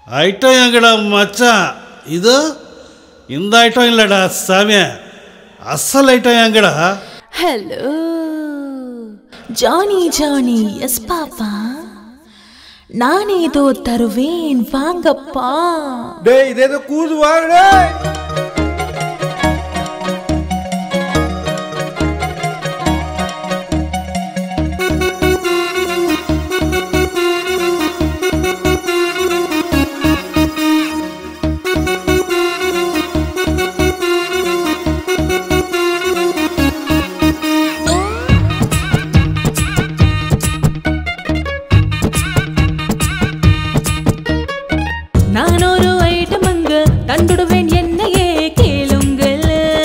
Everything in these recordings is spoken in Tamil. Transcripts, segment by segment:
ஐட்டம் எங்கடா மச்சான் இது இந்த ஐட்டம் இல்லைடா சாமி அசல் ஐட்டம் எங்கடா hello Johnny Johnny yes papa நான் ஏதோ தருவேன் வாங்கப்பா டேய் இதேதோ கூது வாங்க டேய் நான் ஒரு ஐட்டம் அங்க தந்துடுவேன் என்னையே கேளுங்கள்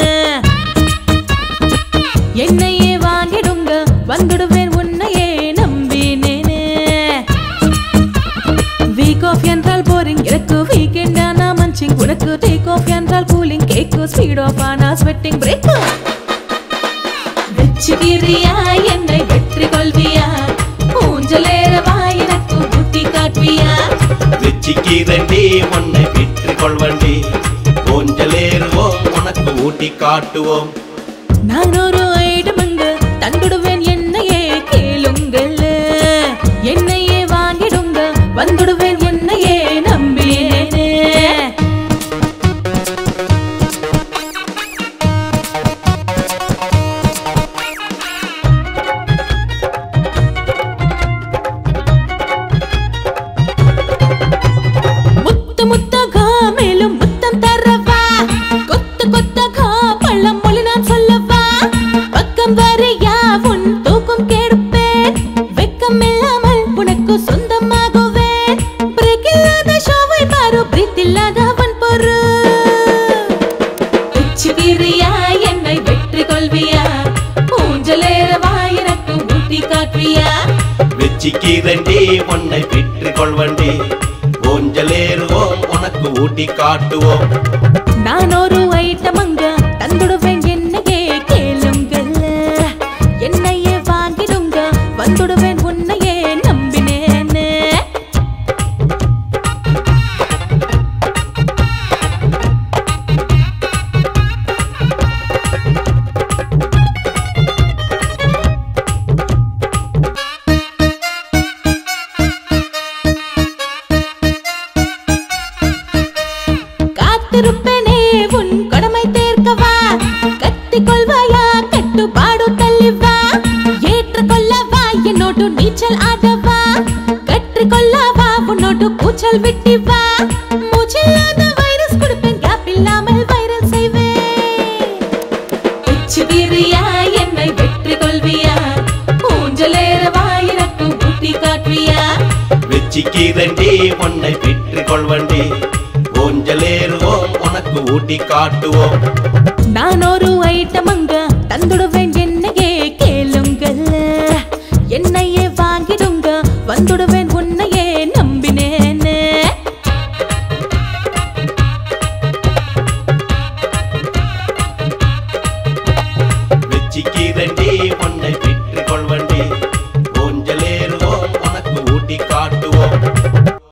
என்னையே வாங்கிடுங்க வந்துடுவேன் உன்னையே நம்பினேனே வீக் ஆஃப் என்றால் போரிங் எனக்கு வீக்கெண்ட் ஆனா மஞ்சிங் உனக்கு டேக் ஆஃப் என்றால் கூலிங் கேக்கு ஸ்பீட் ஆஃப் ஆனா ஸ்வெட்டிங் பிரேக் வெச்சுக்கிறியா என்னை வெற்றி கொள்வியா ஊஞ்சலேறவா எனக்கு புத்தி காட்டுவியா வெச்சிக்கிறண்டி உன்னை விற்று கொள்வண்டி ஊஞ்சலேறுவோம் உனக்கு ஊட்டி காட்டுவோம் நான் ஒரு ஐடமங்க தந்துடுவேன் என்னையே கேளுங்கள் என்னையே வாங்கிடுங்க வந்துடுவேன் என்னையே நம்பினேனே முத்து முத்தகா மேலும் முத்தம் தரவா கொத்து கொத்தகா பள்ளம் மொழி நான் சொல்லவா பக்கம் வரையா உன் தூக்கம் கெடுப்பேன் வெக்கம் இல்லாமல் உனக்கு சொந்தமாகுவேன் பிரேக் இல்லாத ஷோவை பாரு பிரீத் இல்லாதவன் பொறு உச்சுகிறியா என்னை வெற்றி கொள்வியா ஊஞ்சலேறவா எனக்கு ஊட்டி காட்டுவியா வெச்சிக்கிறண்டி உன்னை விற்று கொள்வண்டி ஊஞ்சலேறுவோம் உனக்கு ஊட்டி காட்டுவோம் நான் ஒரு ஐட்டம் அங்க தந்துடுவேன் என்னையே கேளுங்கள் என்னையே வாங்கிடுங்க வந்துடுவேன் உன்னையே நம்பினேன்னு காத்திருப்பேனே உன் கடமை தேர்க்கவா கத்திக் கொள்வாயா கட்டுப்பாடு தள்ளிவா ஏற்றுக்கொள்ளவா என்னோடு நீச்சல் ஆடவா கற்றுக்கொள்ளவா உன்னோடு கூச்சல் விட்டிவா மூச்சில்லாத வைரஸ் கொடுப்பேன் கேப் இல்லாமல் வைரல் செய்வேன் உச்சுகிறியா என்னை வெற்றி கொள்வியா ஊஞ்சலேறவா எனக்கு புத்தி காட்டுவியா வெச்சிக்கிறண்டி உன்னை விற்று கொள்வண்டி ஊஞ்சலேறுவோம் உனக்கு ஊட்டி காட்டுவோம் நான் ஒரு ஐட்டம்